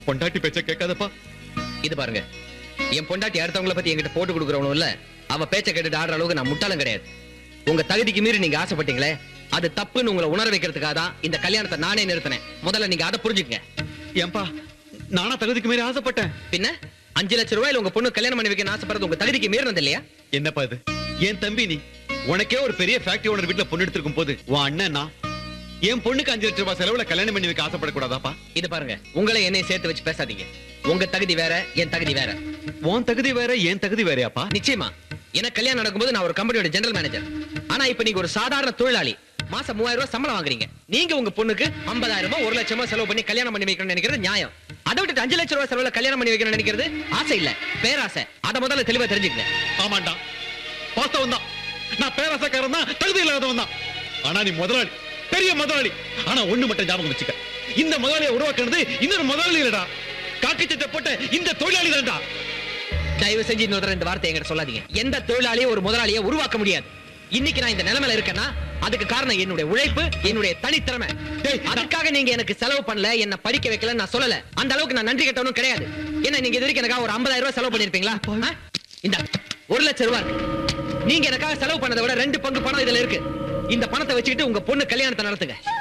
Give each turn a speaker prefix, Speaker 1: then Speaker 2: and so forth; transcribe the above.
Speaker 1: பொண்டாட்டி பேச்ச கேட்காதப்பா
Speaker 2: இது பாருங்க என் பொண்டாட்டி அடுத்தவங்கள பத்தி என்கிட்ட போட்டு கொடுக்குறவனும் இல்ல அவ பேச்ச கேட்டுட்டு ஆடுற அளவுக்கு நான் முட்டாளும் கிடையாது உங்க தகுதிக்கு மீறி நீங்க ஆசைப்பட்டீங்களே அது தப்புன்னு உங்களை உணர வைக்கிறதுக்காக தான் இந்த கல்யாணத்தை நானே நிறுத்தினேன் முதல்ல நீங்க அதை புரிஞ்சுக்கங்க
Speaker 1: ஏன்பா நானா தகுதிக்கு மீறி ஆசைப்பட்டேன்
Speaker 2: பின்ன அஞ்சு லட்சம் ரூபாயில உங்க பொண்ணு கல்யாணம் பண்ணி வைக்கணும்னு ஆசைப்படுறது உங்க தகுதிக்கு மீறினது இல்லையா
Speaker 1: என்னப்பா இது என் தம்பி நீ உனக்கே ஒரு பெரிய ஃபேக்டரி ஓனர் வீட்டுல பொண்ணு எடுத்திருக்கும் போது உன் அண்ணன் நான் என் பொண்ணுக்கு அஞ்சு லட்சம் ரூபாய் செலவுல கல்யாணம் பண்ணி வைக்க ஆசைப்படக்கூடாதாப்பா
Speaker 2: இது பாருங்க உங்களை என்னையும் சேர்த்து வச்சு பேசாதீங்க உங்க தகுதி வேற என் தகுதி வேற
Speaker 1: உன் தகுதி வேற என் தகுதி வேறயாப்பா
Speaker 2: நிச்சயமா எனக்கு கல்யாணம் நடக்கும்போது நான் ஒரு கம்பெனியோட ஜெனரல் மேனேஜர் ஆனா இப்ப நீங்க ஒரு சாதாரண தொழிலாளி மாசம் மூவாயிரம் ரூபாய் சம்பளம் வாங்குறீங்க நீங்க உங்க பொண்ணுக்கு 50000 ரூபாய் ஒரு லட்சம் ரூபாய் செலவு பண்ணி கல்யாணம் பண்ணி வைக்கணும்னு நினைக்கிறது நியாயம் அதை விட்டுட்டு அஞ்சு லட்சம் ரூபாய் செலவுல கல்யாணம் பண்ணி வைக்கணும்னு நினைக்கிறது ஆசை இல்ல பேராசை அதை முதல்ல தெளிவா தெரிஞ்சுக்கங்க
Speaker 1: ஆமாண்டா வாஸ்தவம் தான் நான் பேராசக்காரன் தான் தகுதி இல்லாதவன் தான் ஆனா நீ முதலாளி பெரிய முதலாளி ஆனா ஒண்ணு மட்டும் ஞாபகம் வச்சுக்க இந்த முதலாளியை உருவாக்குனது இன்னொரு முதலாளி இல்லடா காக்கி சட்டை போட்ட இந்த தொழிலாளி தான்டா
Speaker 2: தயவு செஞ்சு இன்னொரு தடவை இந்த வார்த்தை என்கிட்ட சொல்லாதீங்க எந்த தொழிலாளியும் ஒரு முதலாளியை உருவாக்க முடியாது இன்னைக்கு நான் இந்த நிலைமையில இருக்கேன்னா அதுக்கு காரணம் என்னுடைய உழைப்பு என்னுடைய தனித்திறமை
Speaker 1: டேய்,
Speaker 2: அதுக்காக நீங்க எனக்கு செலவு பண்ணல என்ன படிக்க வைக்கல நான் சொல்லல அந்த அளவுக்கு நான் நன்றி கட்டவனும் கிடையாது என்ன நீங்க இது வரைக்கும் எனக்காக ஒரு 50000 ரூபாய் செலவு பண்ணிருப்பீங்களா ஆ? இந்த ஒரு லட்சம் ரூபாய் இருக்கு நீங்க எனக்காக செலவு பண்ணதை விட ரெண்டு பங்கு பணம் இதுல இருக்கு இந்த பணத்தை வச்சுக்கிட்டு உங்க பொண்ணு கல்யாணத்தை நடத்துங்க